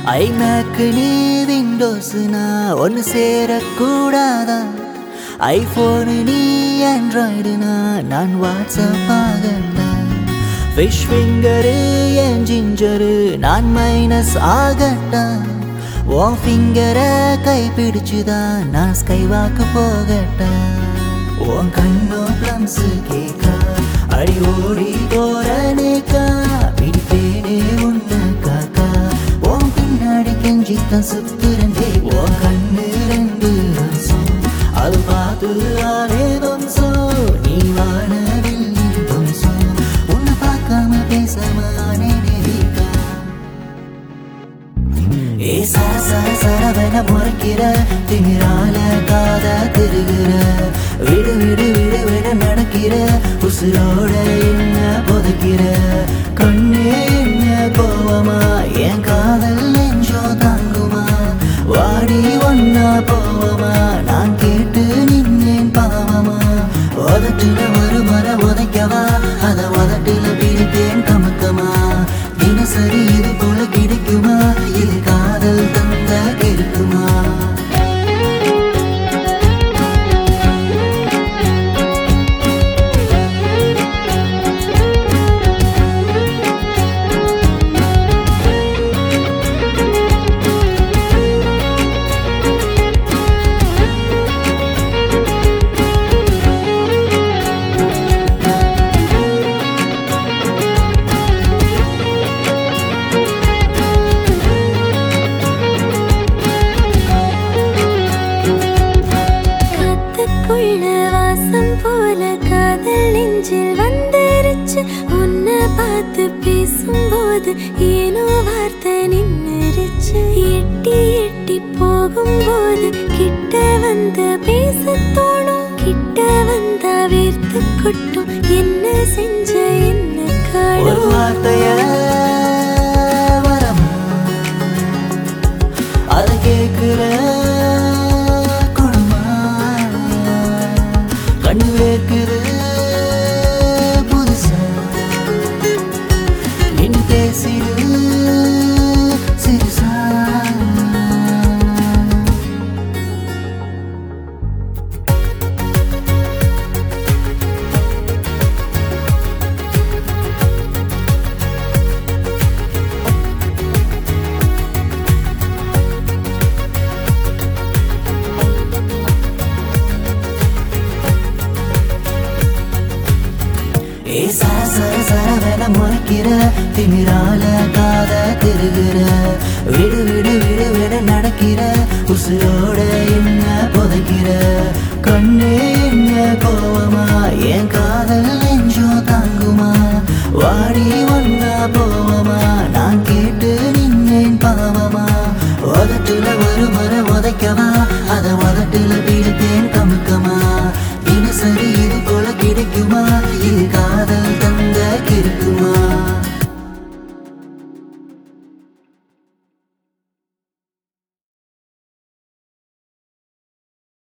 ஐமேக்கு நீ விண்டோஸ்னா ஒன்று சேரக்கூடாதா ஐஃபோனு நீ ஆண்ட்ராய்டுனா நான் வாட்ஸ்அப் ஆகண்டா ஃபிஷ் ஃபிங்கரு என் ஜிஞ்சரு நான் மைனஸ் ஆகட்டா உன் ஃபிங்கரை கை பிடிச்சுதான் நான் ஸ்கை வாக்கு போகட்டா உன் கண்ணோ பிளம்ஸ் கேக்கா அடி ஓடி போறனேக்கா பிடிப்பேனே உன்ன காக்கா உன் பின்னாடி கெஞ்சித்தான் சுத்துறந்தே உன் கண்ணு ரெண்டு ரசம் அது பார்த்து ஆனே வம்சம் நீ வானவில் வம்சம் உன்னை பார்க்காம பேசாம ஆனேனே வீக்கா ஏ சர சர சரவென முறைக்கிற திமிரால காத திருகிற விடு விடு விடு விட நடக்கிற உசுரோட என்ன புதைக்கிற கண்ணே என்ன கோவமா என் காதல் நெஞ்சோ தாங்குமா வாடி ஒன்னா போவமா நான் கேட்டு நின்னேன் பாவமா உதட்டுல ஒரு மர உதைக்கவா அத உதட்டுல பிடிப்பேன் கமக்கமா தினசரி இது போல கிடைக்குமா இது காதல் தந்த கிடைக்குமா காத்துக்குள்ள வாசம் போல காதல் நெஞ்சில் வந்துருச்சு உன்னை பார்த்து பேசும்போது ஏனோ வார்த்தை நின்னுருச்சு எட்டி எட்டி போகும்போது கிட்ட வந்து பேச தோணும் கிட்ட வந்தா வேர்த்து கொட்டும் என்ன செஞ்ச என்ன ஒரு காடும் வார்த்தைய வரமா அத கேக்குற குணமா கண்ணு வேக்குது புதுசா நின்னு பேசிடு சிறுசா ஏ சர சர சரவென முறைக்கிற திமிரால காத திருகிற விடு விடு விடு விட நடக்கிற உசுரோட என்ன புதைக்கிற கண்ணே